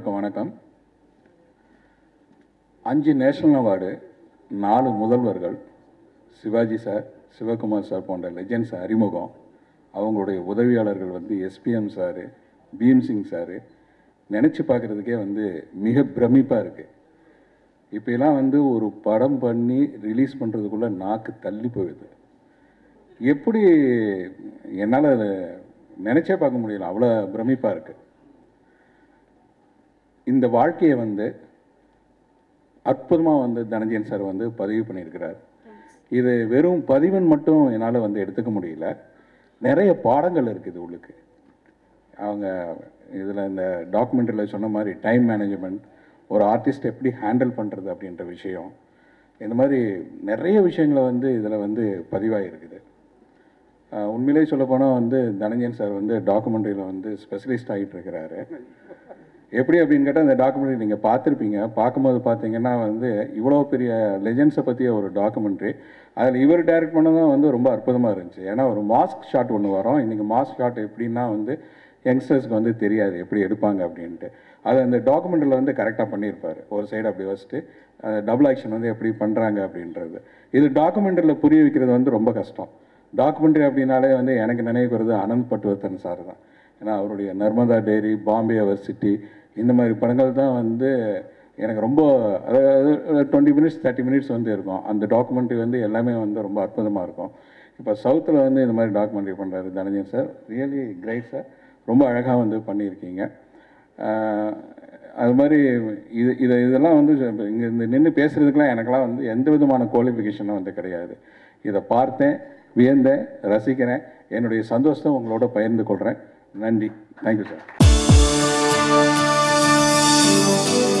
அனைவருக்கும் வணக்கம் அஞ்சு நேஷனல் அவார்டு நாலு முதல்வர்கள் சிவாஜி சார் சிவகுமார் சார் போன்ற லெஜெண்ட்ஸ் அறிமுகம் அவங்களுடைய உதவியாளர்கள் வந்து எஸ்பிஎம் சார் பீம்சிங் சார் நினச்சி பார்க்குறதுக்கே வந்து மிக பிரமிப்பாக இருக்குது இப்போலாம் வந்து ஒரு படம் பண்ணி ரிலீஸ் பண்ணுறதுக்குள்ளே நாக்கு தள்ளி போயிடுது எப்படி என்னால் அதை நினச்சே பார்க்க முடியல அவ்வளோ பிரமிப்பாக இருக்குது இந்த வாழ்க்கையை வந்து அற்புதமாக வந்து தனஞ்சயன் சார் வந்து பதிவு பண்ணியிருக்கிறார் இது வெறும் பதிவுன்னு மட்டும் என்னால் வந்து எடுத்துக்க முடியல நிறைய பாடங்கள் இருக்குது உள்ளுக்கு அவங்க இதில் இந்த டாக்குமெண்ட்ரியில் சொன்ன மாதிரி டைம் மேனேஜ்மெண்ட் ஒரு ஆர்டிஸ்ட் எப்படி ஹேண்டில் பண்ணுறது அப்படின்ற விஷயம் இந்த மாதிரி நிறைய விஷயங்களை வந்து இதில் வந்து பதிவாகிருக்குது ஆஹ் உண்மையிலேயே சொல்ல போனால் வந்து தனஞ்சயன் சார் வந்து டாக்குமெண்ட்ரியில் வந்து ஸ்பெஷலிஸ்ட் ஆகிட்டு இருக்கிறாரு எப்படி அப்படின்னு கேட்டால் அந்த டாக்குமெண்ட்ரி நீங்கள் பார்த்துருப்பீங்க பார்க்கும்போது பார்த்தீங்கன்னா வந்து இவ்வளோ பெரிய லெஜெண்ட்ஸை பற்றிய ஒரு டாக்குமெண்ட்ரி அதில் இவர் டைரக்ட் பண்ணதும் வந்து ரொம்ப அற்புதமாக இருந்துச்சு ஏன்னா ஒரு மாஸ்க் ஷாட் ஒன்று வரும் இன்றைக்கி மாஸ்க் ஷாட் எப்படின்னா வந்து யங்ஸ்டர்ஸ்க்கு வந்து தெரியாது எப்படி எடுப்பாங்க அப்படின்ட்டு அது அந்த டாக்குமெண்ட்டில் வந்து கரெக்டாக பண்ணியிருப்பார் ஒரு சைடு அப்படி வச்சுட்டு டபுள் ஆக்ஷன் வந்து எப்படி பண்ணுறாங்க அப்படின்றது இது டாக்குமெண்ட்ரியில் புரிய வைக்கிறது வந்து ரொம்ப கஷ்டம் டாக்குமெண்ட்ரி அப்படின்னாலே வந்து எனக்கு நினைவுக்கு வருது அனந்த் பட்டுவர்த்தன் சார் தான் ஏன்னா அவருடைய நர்மதா டேரி பாம்பே அவர் சிட்டி இந்த மாதிரி படங்கள் தான் வந்து எனக்கு ரொம்ப அதாவது டுவெண்ட்டி மினிட்ஸ் தேர்ட்டி மினிட்ஸ் வந்து இருக்கும் அந்த டாக்குமெண்ட்ரி வந்து எல்லாமே வந்து ரொம்ப அற்புதமாக இருக்கும் இப்போ சவுத்தில் வந்து இந்த மாதிரி டாக்குமெண்ட்ரி பண்ணுறாரு Dhananjayan sir really great sir ரொம்ப அழகாக வந்து பண்ணியிருக்கீங்க ஆஹ் அது மாதிரி இது இது இதெல்லாம் வந்து இங்கே இந்த நின்று பேசுகிறதுக்கெலாம் எனக்கெல்லாம் வந்து எந்த விதமான குவாலிஃபிகேஷனும் வந்து கிடையாது இதை பார்த்தேன் வியந்தேன் ரசிக்கிறேன் என்னுடைய சந்தோஷத்தை உங்களோட பகிர்ந்து கொள்கிறேன் நன்றி தேங்க்யூ சார்